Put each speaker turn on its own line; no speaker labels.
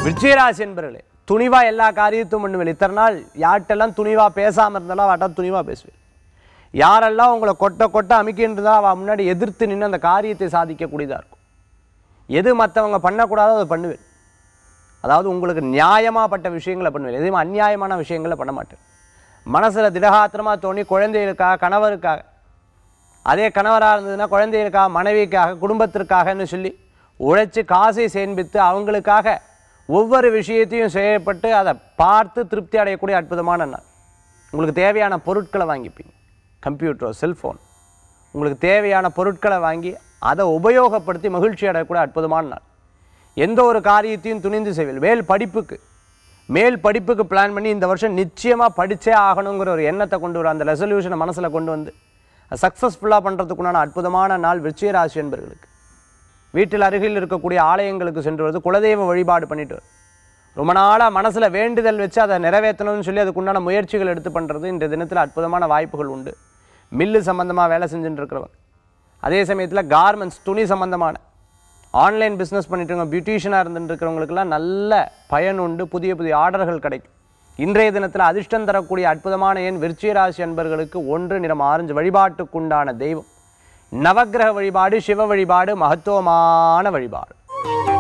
விருச்சிகராசி என்பர்களே துணிவா எல்லா காரியத்தையும் பண்ணுவேன் இத்தனை நாள் யார்கிட்டெல்லாம் துணிவா பேசாம இருந்தாலும் அவட்ட துணிவா பேசுவேன் யாரெல்லாம் உங்களை கொட்ட கொட்ட அமைக்கின்றதா அவ முன்னாடி எதிர்த்து நின்று அந்த காரியத்தை சாதிக்கக்கூடியதா இருக்கும் எது மற்றவங்க பண்ணக்கூடாதோ அதை பண்ணுவேன் அதாவது உங்களுக்கு நியாயமாப்பட்ட விஷயங்களை பண்ணுவேன் எதுவும் அநியாயமான விஷயங்களை பண்ண மாட்டேன் மனசுல திடகாத்திரமா தோணி குழந்தைகளுக்காக கணவருக்காக அதே கணவராக இருந்ததுன்னா குழந்தைகளுக்காக மனைவிக்காக குடும்பத்திற்காகன்னு சொல்லி உழைச்சி காசை சேமித்து அவங்களுக்காக ஒவ்வொரு விஷயத்தையும் செய்யப்பட்டு அதை பார்த்து திருப்தி அடையக்கூடிய அற்புதமான நாள் உங்களுக்கு தேவையான பொருட்களை வாங்கிப்பீங்க கம்ப்யூட்டரோ செல்ஃபோன் உங்களுக்கு தேவையான பொருட்களை வாங்கி அதை உபயோகப்படுத்தி மகிழ்ச்சி அடையக்கூடிய அற்புதமான நாள் எந்த ஒரு காரியத்தையும் துணிந்து செய்வீர்கள் மேல் படிப்புக்கு மேல் படிப்புக்கு பிளான் பண்ணி இந்த வருஷம் நிச்சயமாக படித்தே ஆகணுங்கிற ஒரு எண்ணத்தை கொண்டு வர அந்த ரெசல்யூஷனை மனசில் கொண்டு வந்து சக்ஸஸ்ஃபுல்லாக பண்ணுறதுக்குண்டான அற்புதமான நாள் விருச்சிக ராசி என்பர்களுக்கு வீட்டில் அருகில் இருக்கக்கூடிய ஆலயங்களுக்கு சென்று வருது குலதெய்வ வழிபாடு பண்ணிட்டு வரும் ரொம்ப நாளாக மனசில் வேண்டுதல் வச்சு அதை நிறைவேற்றணும்னு சொல்லி அதுக்குண்டான முயற்சிகள் எடுத்து பண்ணுறது இந்த தினத்தில் அற்புதமான வாய்ப்புகள் உண்டு மில்லு சம்மந்தமாக வேலை செஞ்சுட்டு இருக்கிறவங்க அதே சமயத்தில் கார்மெண்ட்ஸ் துணி சம்மந்தமான ஆன்லைன் பிஸ்னஸ் பண்ணிட்டு இருக்கவங்க பியூட்டிஷியனாக இருந்துட்டு இருக்கிறவங்களுக்கெல்லாம் நல்ல பயன் உண்டு புதிய புதிய ஆர்டர்கள் கிடைக்கும் இன்றைய தினத்தில் அதிர்ஷ்டம் தரக்கூடிய அற்புதமான எண் விருச்சிக ராசி அன்பர்களுக்கு ஒன்று நிறம் ஆரஞ்சு வழிபாட்டுக்குண்டான தெய்வம் நவக்கிரக வழிபாடு சிவ வழிபாடு மகத்துவமான வழிபாடு